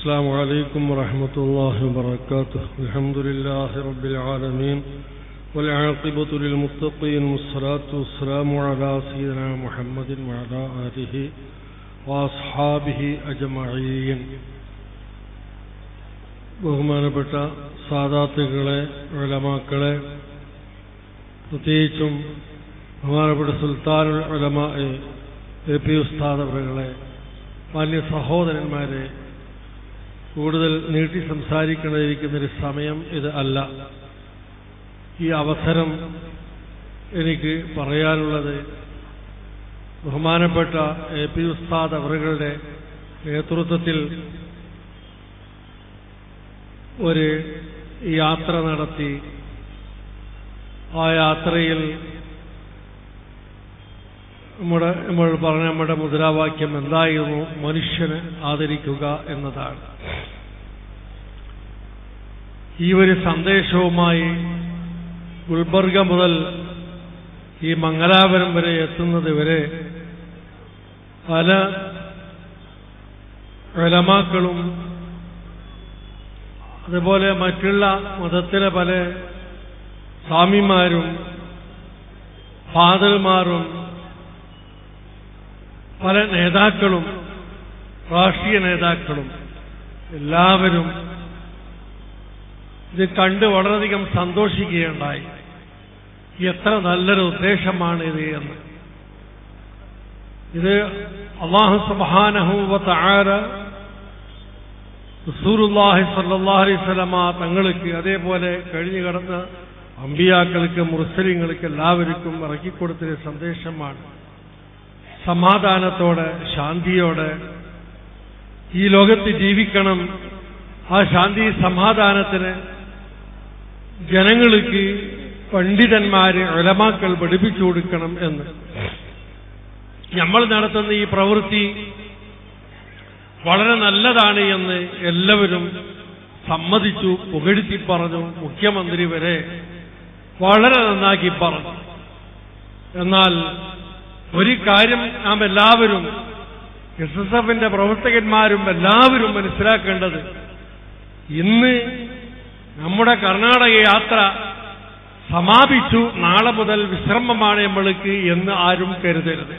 السلام عليكم ورحمة الله وبركاته الحمد لله رب العالمين والعاقبة للمتقين والصلاة والسلام على سيدنا محمد وعلى آله وأصحابه أجمعين ബഹുമാനപ്പെട്ട സാദാത്തുകളെ ഉലമാക്കളെ പ്രത്യേകിച്ചും ബഹുമാനപ്പെട്ട സുൽത്താനുൽ ഉലമ എ പി ഉസ്താദ് അവരുകളെ മാന്യ സഹോദരന്മാരെ കൂടുതൽ നീട്ടി സംസാരിക്കേണ്ടിയിരിക്കുന്നൊരു സമയം ഇത് അല്ല ഈ അവസരം എനിക്ക് പറയാനുള്ളത് ബഹുമാനപ്പെട്ട എ പി ഉസ്താദ് അവറുകളുടെ നേതൃത്വത്തിൽ ഒരു യാത്ര നടത്തി ആ യാത്രയിൽ നമ്മുടെ നമ്മൾ പറഞ്ഞ നമ്മുടെ മുദ്രാവാക്യം എന്തായിരുന്നു മനുഷ്യന് ആദരിക്കുക എന്നതാണ് ഈ ഒരു സന്ദേശവുമായി ഗുൽബർഗ മുതൽ ഈ മംഗലാപുരം വരെ എത്തുന്നത് വരെ പല വിലമാക്കളും അതുപോലെ മറ്റുള്ള മതത്തിലെ പല സ്വാമിമാരും ഫാദർമാരും പല നേതാക്കളും രാഷ്ട്രീയ നേതാക്കളും എല്ലാവരും ഇത് കണ്ട് വളരെയധികം സന്തോഷിക്കുകയുണ്ടായി എത്ര നല്ലൊരു ഉദ്ദേശമാണ് ഇത് എന്ന് ഇത് അള്ളാഹു സുബാനഹൂവത്ത് ആര റസൂറുല്ലാഹി സല്ലാ അലൈഹി സ്വലമ തങ്ങൾക്ക് അതേപോലെ കഴിഞ്ഞു കടന്ന അമ്പിയാക്കൾക്ക് മുർസലിങ്ങൾക്ക് എല്ലാവർക്കും ഇറക്കിക്കൊടുത്തൊരു സന്ദേശമാണ് സമാധാനത്തോടെ ശാന്തിയോടെ ഈ ലോകത്ത് ജീവിക്കണം ആ ശാന്തി സമാധാനത്തിന് ജനങ്ങൾക്ക് പണ്ഡിതന്മാര് ഒലമാക്കൾ പഠിപ്പിച്ചു കൊടുക്കണം എന്ന് നമ്മൾ നടത്തുന്ന ഈ പ്രവൃത്തി വളരെ നല്ലതാണ് എന്ന് എല്ലാവരും സമ്മതിച്ചു പുകഴ്ത്തി പറഞ്ഞു മുഖ്യമന്ത്രി വരെ വളരെ നന്നാക്കി പറഞ്ഞു എന്നാൽ ഒരു കാര്യം നാം എല്ലാവരും എസ് എസ് എഫിന്റെ പ്രവർത്തകന്മാരും എല്ലാവരും മനസ്സിലാക്കേണ്ടത് ഇന്ന് നമ്മുടെ കർണാടക യാത്ര സമാപിച്ചു നാളെ മുതൽ വിശ്രമമാണ് നമ്മൾക്ക് എന്ന് ആരും കരുതരുത്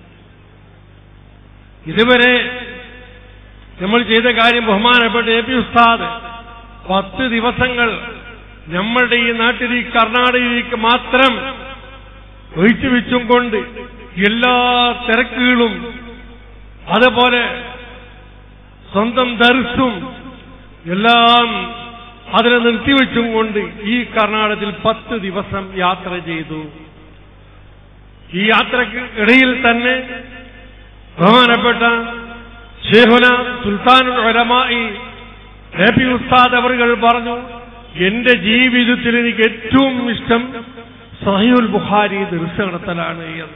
ഇതുവരെ നമ്മൾ ചെയ്ത കാര്യം ബഹുമാനപ്പെട്ട എ പി ഉസ്താദ് പത്ത് ദിവസങ്ങൾ നമ്മളുടെ ഈ നാട്ടിൽ ഈ കർണാടകയിലേക്ക് മാത്രം ഒഴിച്ചു വെച്ചും കൊണ്ട് എല്ലാ തിരക്കുകളും അതുപോലെ സ്വന്തം ദർസും എല്ലാം അതിനെ നിർത്തിവെച്ചും കൊണ്ട് ഈ കർണാടകത്തിൽ പത്ത് ദിവസം യാത്ര ചെയ്തു ഈ യാത്രക്ക് ഇടയിൽ തന്നെ ബഹുമാനപ്പെട്ട ഷേഹുന സുൽത്താനുൽ ഒലമായി എ പി ഉസ്താദ് അവറുകൾ പറഞ്ഞു എന്റെ ജീവിതത്തിൽ എനിക്ക് ഏറ്റവും ഇഷ്ടം സഹീഉൽ ബുഖാരി ദർസ് നടത്തലാണ് എന്ന്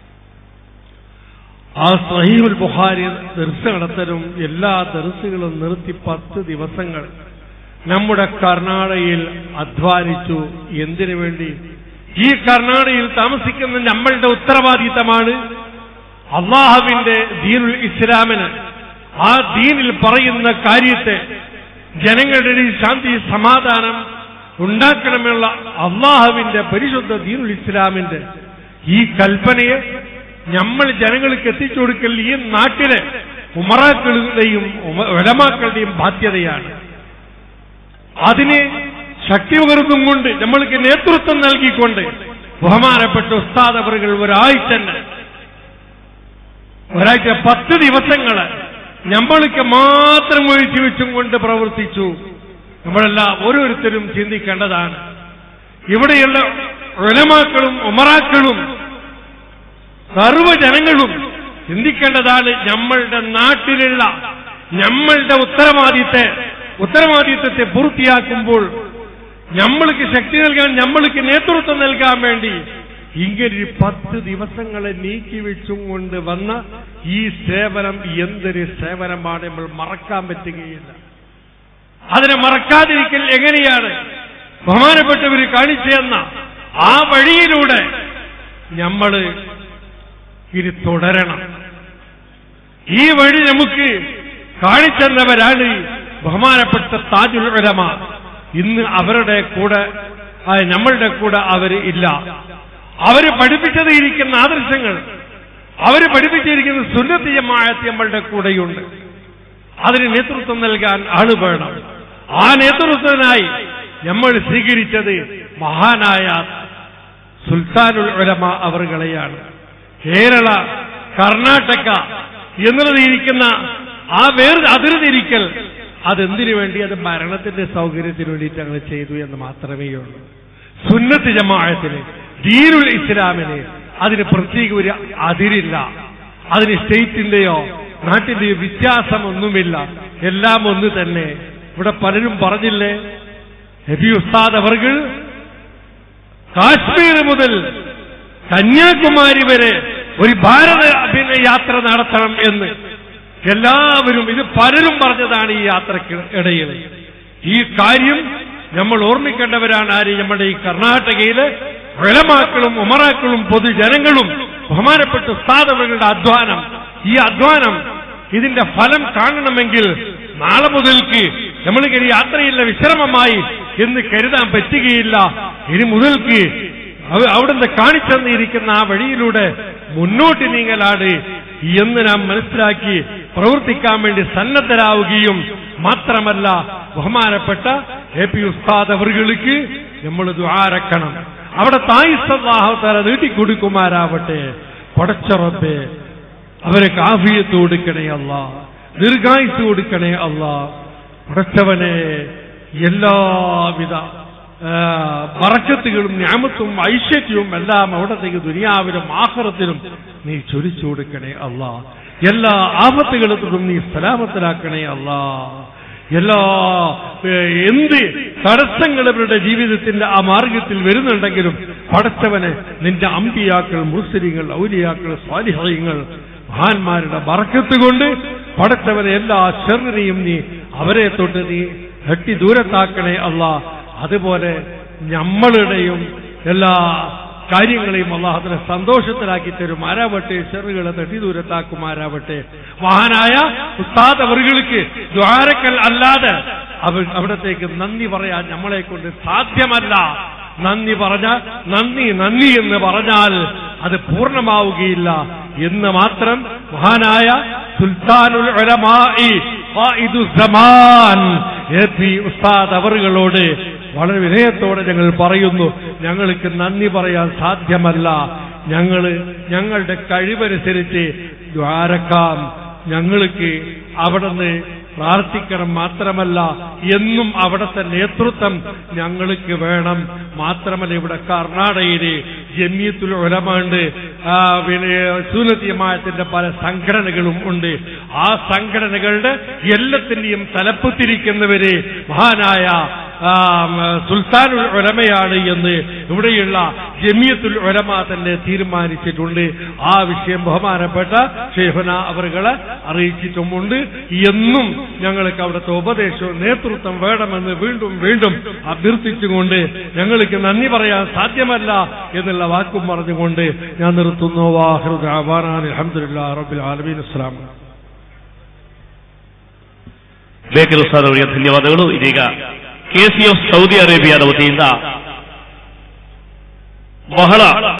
ആ സഹീഉൽ ബുഖാരി ദർസ് നടത്തലും എല്ലാ ദർസുകളും നിർത്തി പത്ത് ദിവസങ്ങൾ നമ്മുടെ കർണാടകയിൽ അധ്വാനിച്ചു എന്തിനു വേണ്ടി ഈ കർണാടകയിൽ താമസിക്കുന്ന നമ്മളുടെ ഉത്തരവാദിത്തമാണ് അള്ളാഹുവിന്റെ ദീനുൽ ഇസ്ലാമിന് ആ ദീനിൽ പറയുന്ന കാര്യത്തെ ജനങ്ങളുടെ ഇടയിൽ ശാന്തി സമാധാനം ഉണ്ടാക്കണമെന്നുള്ള അള്ളാഹുവിന്റെ പരിശുദ്ധ ദീനുൽ ഇസ്ലാമിന്റെ ഈ കൽപ്പനയെ നമ്മൾ ജനങ്ങൾക്ക് എത്തിച്ചു കൊടുക്കൽ ഈ നാട്ടിലെ ഉമറാക്കളുടെയും ഉലമാക്കളുടെയും ബാധ്യതയാണ് അതിന് ശക്തി പകർന്നും കൊണ്ട് നമ്മൾക്ക് നേതൃത്വം നൽകിക്കൊണ്ട് ബഹുമാനപ്പെട്ട ഉസ്താദ് അവറുകൾ ഒരാഴ്ച ഒരാഴ്ച പത്ത് ദിവസങ്ങള് നമ്മൾക്ക് മാത്രം ഒഴിച്ചു വെച്ചും കൊണ്ട് പ്രവർത്തിച്ചു നമ്മളെല്ലാം ഓരോരുത്തരും ചിന്തിക്കേണ്ടതാണ് ഇവിടെയുള്ള ഉലമാക്കളും ഉമറാക്കളും സർവ്വജനങ്ങളും ചിന്തിക്കേണ്ടതാണ് നമ്മളുടെ നാട്ടിലുള്ള നമ്മളുടെ ഉത്തരവാദിത്തെ ഉത്തരവാദിത്വത്തെ പൂർത്തിയാക്കുമ്പോൾ നമ്മൾക്ക് ശക്തി നൽകാൻ നമ്മൾക്ക് നേതൃത്വം നൽകാൻ വേണ്ടി ഇങ്ങനെ പത്ത് ദിവസങ്ങളെ നീക്കി വെച്ചും കൊണ്ട് വന്ന ഈ സേവനം എന്തൊരു സേവനമാണ് നമ്മൾ മറക്കാൻ പറ്റുകയില്ല അതിനെ മറക്കാതിരിക്കൽ എങ്ങനെയാണ് ബഹുമാനപ്പെട്ടവർ കാണിച്ചു തന്ന ആ വഴിയിലൂടെ നമ്മൾ ഇനി തുടരണം ഈ വഴി നമുക്ക് കാണിച്ചെന്നവരാണ് ബഹുമാനപ്പെട്ട താജുൽ ഉലമ ഇന്ന് അവരുടെ കൂടെ ആ, നമ്മളുടെ കൂടെ അവർ ഇല്ല അവര് പഠിപ്പിച്ചത് ഇരിക്കുന്ന ആദർശങ്ങൾ അവര് പഠിപ്പിച്ചിരിക്കുന്ന സുന്നത്തിയമായത്തി നമ്മളുടെ കൂടെയുണ്ട് അതിന് നേതൃത്വം നൽകാൻ ആള് വേണം ആ നേതൃത്വത്തിനായി നമ്മൾ സ്വീകരിച്ചത് മഹാനായ സുൽത്താനുൽ ഉലമ അവറുകളെയാണ് കേരള കർണാടക എന്നുള്ളതിരിക്കുന്ന ആ വേർ അതിർതിരിക്കൽ അതെന്തിനു വേണ്ടി അത് ഭരണത്തിന്റെ സൗകര്യത്തിന് വേണ്ടിയിട്ട് അങ്ങനെ ചെയ്തു എന്ന് മാത്രമേ ഉള്ളൂ സുന്നത്ത് ജമാഅത്തിന് ദീനുൽ ഇസ്ലാമിന് അതിന് പ്രത്യേക ഒരു അതിരില്ല അതിന് സ്റ്റേറ്റിന്റെയോ നാട്ടിന്റെയോ വ്യത്യാസമൊന്നുമില്ല എല്ലാം ഒന്ന് തന്നെ ഇവിടെ പലരും പറഞ്ഞില്ലേ നബി ഉസ്താദ് അവർകൾ കാശ്മീർ മുതൽ കന്യാകുമാരി വരെ ഒരു ഭാരത പിന്നെ യാത്ര നടത്തണം എന്ന് എല്ലാവരും ഇത് പലരും പറഞ്ഞതാണ് ഈ യാത്രക്ക് ഇടയിൽ ഈ കാര്യം നമ്മൾ ഓർമ്മിക്കേണ്ടവരാണ് ആര് നമ്മുടെ ഈ കർണാടകയിലെ വിളമാക്കളും ഉമറാക്കളും പൊതുജനങ്ങളും ബഹുമാനപ്പെട്ട സ്ഥാപനങ്ങളുടെ അധ്വാനം ഈ അധ്വാനം ഇതിന്റെ ഫലം കാണണമെങ്കിൽ നാളെ മുതൽക്ക് നമ്മളിങ്ങനെ യാത്രയില്ല വിശ്രമമായി എന്ന് കരുതാൻ പറ്റുകയില്ല ഇനി മുതൽക്ക് അവ- അവിടുന്ന് കാണിച്ചെന്നിരിക്കുന്ന ആ വഴിയിലൂടെ മുന്നോട്ട് നീങ്ങലാണ് എന്ന് നാം മനസ്സിലാക്കി പ്രവർത്തിക്കാൻ വേണ്ടി സന്നദ്ധരാവുകയും മാത്രമല്ല ബഹുമാനപ്പെട്ട എ പി ഉസ്താദ് അവറുകൾക്ക് നമ്മൾ ദ്വാരക്കണം അവിടെ തായിസ്താഹത്തല നീട്ടിക്കൊടുക്കുമാരാവട്ടെ പടച്ചറബെ അവരെ കാഫിയത്ത് കൊടുക്കണേ അല്ല ദീർഘായുസ് കൊടുക്കണേ അല്ല പടച്ചവനെ എല്ലാവിധ ആ, ബറക്കത്തുകളും ഞാമത്തും ഐശ്വര്യവും എല്ലാം അവിടത്തേക്ക് ദുനിയാവിലും ആഹ്റത്തിലും നീ ചൊരിച്ചു കൊടുക്കണേ അല്ല എല്ലാ ആപത്തുകളും നീ സലാമത്തിലാക്കണേ അല്ല എല്ലാ ഏ, എന്ത് തടസ്സങ്ങൾ ഇവരുടെ ജീവിതത്തിന്റെ ആ മാർഗത്തിൽ വരുന്നുണ്ടെങ്കിലും പടച്ചവനെ നിന്റെ അമ്പിയാക്കൾ മുസ്ലിങ്ങൾ ഔലിയാക്കൾ സ്വാലിഹയങ്ങൾ മഹാന്മാരുടെ ബറക്കത്ത് കൊണ്ട് പടച്ചവനെ എല്ലാ ചെറുനെയും നീ അവരെ തൊട്ട് നീ തട്ടി ദൂരത്താക്കണേ അല്ല അതുപോലെ നമ്മളുടെയും എല്ലാ കാര്യങ്ങളെയും അള്ളാഹത്തിനെ സന്തോഷത്തിലാക്കി തരുമാരാവട്ടെ ചെറുകളെ തട്ടി ദൂരത്താക്കുമാരാവട്ടെ മഹാനായ ഉസ്താദ് അവറുകൾക്ക് ദ്വാരക്കൽ അല്ലാതെ അവർ അവിടത്തേക്ക് നന്ദി പറയാൻ നമ്മളെ കൊണ്ട് സാധ്യമല്ല നന്ദി പറഞ്ഞ നന്ദി നന്ദി എന്ന് പറഞ്ഞാൽ അത് പൂർണ്ണമാവുകയില്ല എന്ന് മാത്രം മഹാനായ സുൽത്താനുൽ ഉലമായി ഖായിദുസ്സമാൻ എ പി ഉസ്താദ് അവറുകളോട് വളരെ വിനയത്തോടെ ഞങ്ങൾ പറയുന്നു ഞങ്ങൾക്ക് നന്ദി പറയാൻ സാധ്യമല്ല ഞങ്ങള് ഞങ്ങളുടെ കഴിവനുസരിച്ച് ദ്വാരക്കാം ഞങ്ങൾക്ക് അവിടുന്ന് പ്രാർത്ഥിക്കണം മാത്രമല്ല എന്നും അവിടുത്തെ നേതൃത്വം ഞങ്ങൾക്ക് വേണം മാത്രമല്ല ഇവിടെ കർണാടകയില് ജമിയത്തുൽ ഉലമുണ്ട് ആ, പിന്നെ സൂനത്തിയമായത്തിന്റെ പല സംഘടനകളും ഉണ്ട് ആ സംഘടനകളുടെ എല്ലാത്തിന്റെയും തലപ്പത്തിരിക്കുന്നവര് മഹാനായ ആ, സുൽത്താനുൽ ഉലമയാണ് എന്ന് ഇവിടെയുള്ള ജമിയത്തുൽ ഉലമ തന്നെ തീരുമാനിച്ചിട്ടുണ്ട് ആ വിഷയം ബഹുമാനപ്പെട്ട ഷെയ്ഖുന അവറുകളെ അറിയിച്ചിട്ടുമുണ്ട് എന്നും ഞങ്ങൾക്ക് അവിടുത്തെ ഉപദേശവും നേതൃത്വം വേണമെന്ന് വീണ്ടും വീണ്ടും അഭ്യർത്ഥിച്ചുകൊണ്ട് ഞങ്ങൾക്ക് നന്ദി പറയാൻ സാധ്യമല്ല എന്നുള്ള വാക്കും പറഞ്ഞുകൊണ്ട് ഞാൻ നിർത്തുന്നു വാഹൃ അലഹമുല്ലാ റബിൽ ആലമീൻ ಅಸ್ಲಾಂ ಬೇಕರು ಸರ್ ಅವರಿಗೆ ಧನ್ಯವಾದಗಳು ಇದೀಗ ಕೆಸಿಎಫ್ ಸೌದಿ ಅರೇಬಿಯಾದ ವತಿಯಿಂದ ಬಹಳ